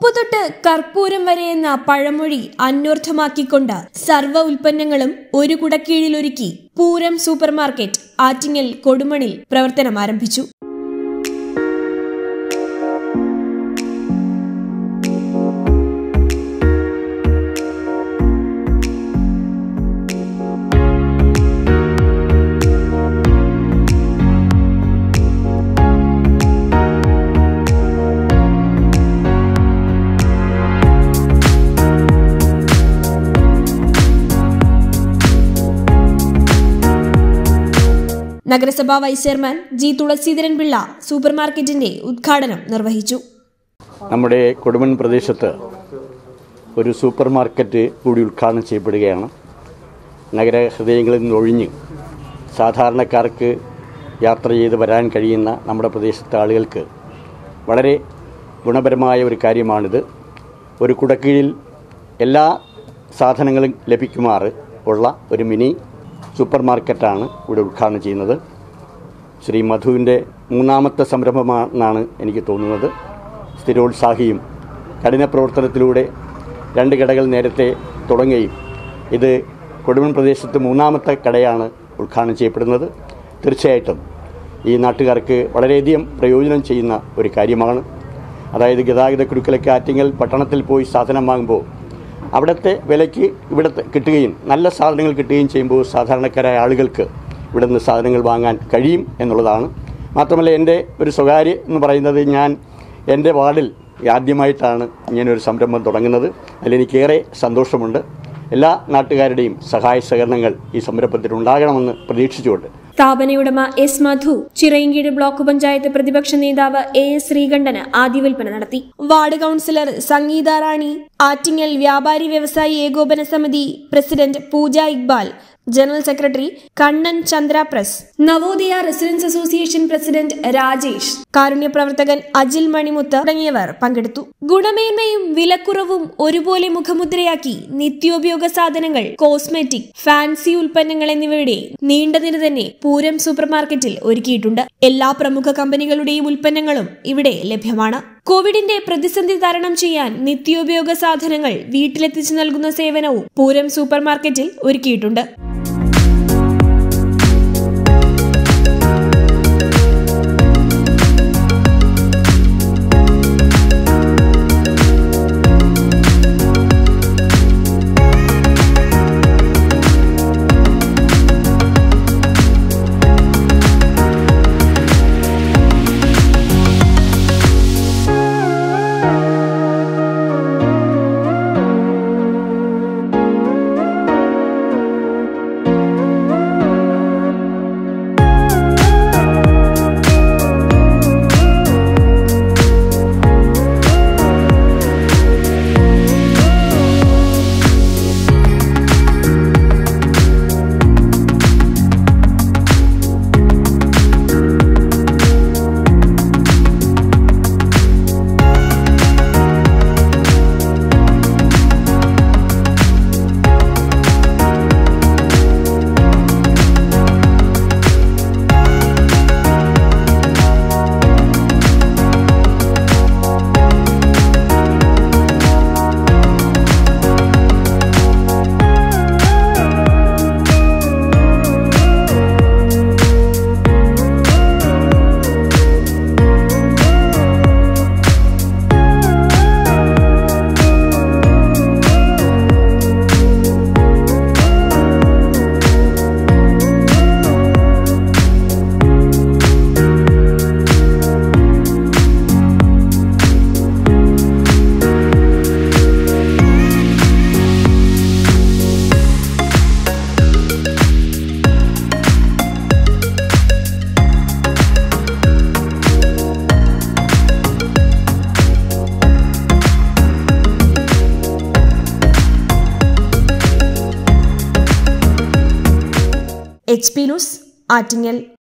ഉപ്പു തൊട്ട് കർപ്പൂരം വരെ എന്ന പഴമൊഴി അന്വർത്ഥമാക്കിക്കൊണ്ട് സർവ്വ ഉൽപ്പന്നങ്ങളും ഒരു കുടക്കീഴിലൊരുക്കി പൂരം സൂപ്പർമാർക്കറ്റ് ആറ്റിങ്ങൽ കൊടുമണിൽ പ്രവർത്തനം ആരംഭിച്ചു നഗരസഭാ vice chairman G Thulaseedharan Pillai സൂപ്പർമാർക്കറ്റിന്റെ ഉദ്ഘാടനം നിർവഹിച്ചു നമ്മുടെ കൊടുമൺ പ്രദേശത്ത് ഒരു സൂപ്പർ മാർക്കറ്റ് കൂടി ഉദ്ഘാടനം ചെയ്യപ്പെടുകയാണ് നഗര ഹൃദയങ്ങളിൽ നിന്നൊഴിഞ്ഞ് സാധാരണക്കാർക്ക് യാത്ര ചെയ്ത് വരാൻ കഴിയുന്ന നമ്മുടെ പ്രദേശത്തെ ആളുകൾക്ക് വളരെ ഗുണപരമായ ഒരു കാര്യമാണിത് ഒരു കുടക്കീഴിൽ എല്ലാ സാധനങ്ങളും ലഭിക്കുമാറ് ഉള്ള ഒരു മിനി സൂപ്പർ മാർക്കറ്റാണ് ഇവിടെ ഉദ്ഘാടനം ചെയ്യുന്നത് ശ്രീ മധുവിൻ്റെ മൂന്നാമത്തെ സംരംഭമാണെന്നാണ് എനിക്ക് തോന്നുന്നത് സ്ഥിരോത്സാഹിയും കഠിന പ്രവർത്തനത്തിലൂടെ രണ്ട് കടകൾ നേരത്തെ തുടങ്ങുകയും ഇത് കൊടുമൺ പ്രദേശത്ത് മൂന്നാമത്തെ കടയാണ് ഉദ്ഘാടനം ചെയ്യപ്പെടുന്നത് തീർച്ചയായിട്ടും ഈ നാട്ടുകാർക്ക് വളരെയധികം പ്രയോജനം ചെയ്യുന്ന ഒരു കാര്യമാണ് അതായത് ഗതാഗത കുരുക്കലൊക്കെ ആറ്റിങ്ങൽ പട്ടണത്തിൽ പോയി സാധനം വാങ്ങുമ്പോൾ അവിടുത്തെ വിലയ്ക്ക് ഇവിടുത്തെ കിട്ടുകയും നല്ല സാധനങ്ങൾ കിട്ടുകയും ചെയ്യുമ്പോൾ സാധാരണക്കാരായ ആളുകൾക്ക് ഇവിടെ നിന്ന് സാധനങ്ങൾ വാങ്ങാൻ കഴിയും എന്നുള്ളതാണ് മാത്രമല്ല എൻ്റെ ഒരു സ്വകാര്യ എന്ന് പറയുന്നത് ഞാൻ എൻ്റെ വാർഡിൽ ആദ്യമായിട്ടാണ് ഇങ്ങനൊരു സംരംഭം തുടങ്ങുന്നത് അതിലെനിക്കേറെ സന്തോഷമുണ്ട് എല്ലാ നാട്ടുകാരുടെയും സഹായ സഹകരണങ്ങൾ ഈ സംരംഭത്തിൽ ഉണ്ടാകണമെന്ന് പ്രതീക്ഷിച്ചുകൊണ്ട് സ്ഥാപനയുടമ എസ് മധു ചിറയൻകീഴ് ബ്ലോക്ക് പഞ്ചായത്ത് പ്രതിപക്ഷ നേതാവ് എ എസ് ശ്രീകണ്ഠന് ആദ്യ വിൽപ്പന നടത്തി വാർഡ് കൌൺസിലർ സംഗീത റാണി ആറ്റിങ്ങൽ വ്യാപാരി വ്യവസായി ഏകോപന സമിതി president Pooja Iqbal general secretary Kannan Chandra press Navodaya residents association president Rajesh കാരുണ്യ പ്രവർത്തകൻ അജിൽ മണിമുത്ത് തുടങ്ങിയവർ പങ്കെടുത്തു ഗുണമേന്മയും വിലക്കുറവും ഒരുപോലെ മുഖമുദ്രയാക്കി നിത്യോപയോഗ സാധനങ്ങൾ കോസ്മെറ്റിക് ഫാൻസി ഉൽപ്പന്നങ്ങൾ എന്നിവയുടെ നീണ്ട നിര തന്നെ പൂരം സൂപ്പർമാർക്കറ്റിൽ ഒരുക്കിയിട്ടുണ്ട് എല്ലാ പ്രമുഖ കമ്പനികളുടെയും ഉൽപ്പന്നങ്ങളും ഇവിടെ ലഭ്യമാണ് കോവിഡിന്റെ പ്രതിസന്ധി തരണം ചെയ്യാൻ നിത്യോപയോഗ സാധനങ്ങൾ വീട്ടിലെത്തിച്ചു നൽകുന്ന സേവനവും പൂരം സൂപ്പർമാർക്കറ്റിൽ ഒരുക്കിയിട്ടുണ്ട് എച്ച് പി ന്യൂസ് ആറ്റിങ്ങൽ